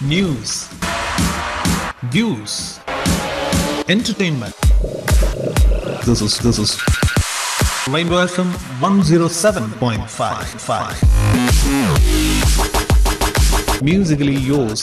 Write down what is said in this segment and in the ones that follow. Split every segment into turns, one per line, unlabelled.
news, views, entertainment. This is this is Rainbow FM 107.55. Musically yours.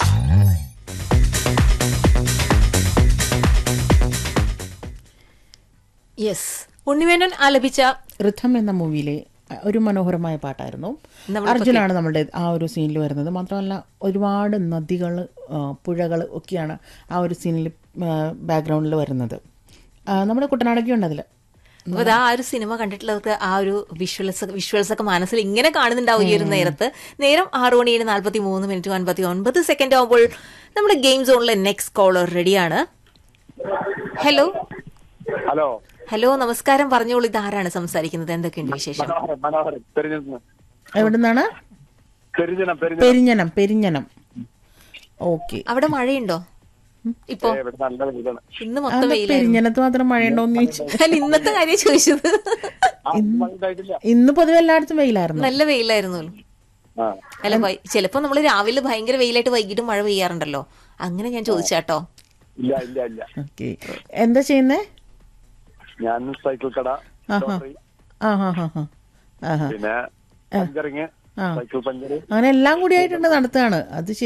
Yes Unni Menon ആലപിച്ച
ഋഥം എന്ന മൂവിയിലെ അഹ്, ഒരു മനോഹരമായ പാട്ടായിരുന്നു
നമ്മളിപ്പോ
അർജുനാണ് നമ്മുടെ ആ ഒരു സീനിൽ വരുന്നത് മാത്രമല്ല ഒരുപാട് നദികൾ പുഴകൾ ഒക്കെയാണ് ആ ഒരു സീനിൽ ബാക്ക്ഗ്രൗണ്ടിൽ വരുന്നത് ആ, നമ്മുടെ കുട്ടനാടൊക്കെ ഉണ്ട് അതിൽ
അപ്പൊ ഇതാ ആ ഒരു സിനിമ കണ്ടിട്ടുള്ളവർക്ക് ആ ഒരു വിഷ്വൽസ് വിഷ്വൽസ് ഒക്കെ മനസ്സിൽ ഇങ്ങനെ കാണുന്നുണ്ടാവും ഈ ഒരു നേരത്ത് നേരം ആറു മണിയുടെ നാൽപ്പത്തി മൂന്ന് മിനിറ്റ് അൻപത്തി ഒൻപത് സെക്കൻഡ് ആകുമ്പോൾ നമ്മുടെ ഗെയിം സോണിലെ നെക്സ്റ്റ് കോളർ റെഡിയാണ് ഹലോ
ഹലോ
ഹലോ നമസ്കാരം പറഞ്ഞോളൂ ഇത് ആരാണ് സംസാരിക്കുന്നത് എന്തൊക്കെയുണ്ട് വിശേഷം
മനോഹരൻ മനോഹരൻ പെരിഞ്ഞനം
എവിടെ നിന്നാണ്
പെരിഞ്ഞനം പെരിഞ്ഞനം
പെരിഞ്ഞനം പെരിഞ്ഞനം ഓക്കെ
അവിടെ മഴയുണ്ടോ ഇപ്പൊ
ഏ, ഇവിടെ നല്ല വീടാണ്
ഇന്ന് മൊത്തം വെയിലായിരുന്നു
പെരിഞ്ഞനത്ത് മാത്രം മഴയുണ്ടോന്ന് ചോദിച്ചു
അല്ല ഇന്നത്തെ കാര്യം ചോദിച്ചത്
ആ, മഴ ഉണ്ടായിട്ടില്ല
ഇന്ന് പൊതുവെ എല്ലായിടത്തും വെയിലായിരുന്നു
നല്ല വെയിലായിരുന്നു
ആ
അല്ല വൈ- ചിലപ്പോ നമ്മൾ രാവിലെ ഭയങ്കര വെയിലായിട്ട് വൈകിട്ട് മഴ പെയ്യാറുണ്ടല്ലോ അങ്ങനെ ഞാൻ ചോദിച്ചാട്ടോ
ഇല്ല ഇല്ല ഇല്ല
ഓക്കെ എന്താ ചെയ്യുന്നേ
ഞാൻ സൈക്കിൾ കട ലോട്ടറി,
ആ ഹാ ഹാ ഹാ ആഹാ
പിന്നെ പഞ്ചറിങ്
ആ.
സൈക്കിൾ പഞ്ചറ്
അങ്ങനെ എല്ലാം കൂടി ആയിട്ടുണ്ട് നടത്തുകയാണ് അത് ശരി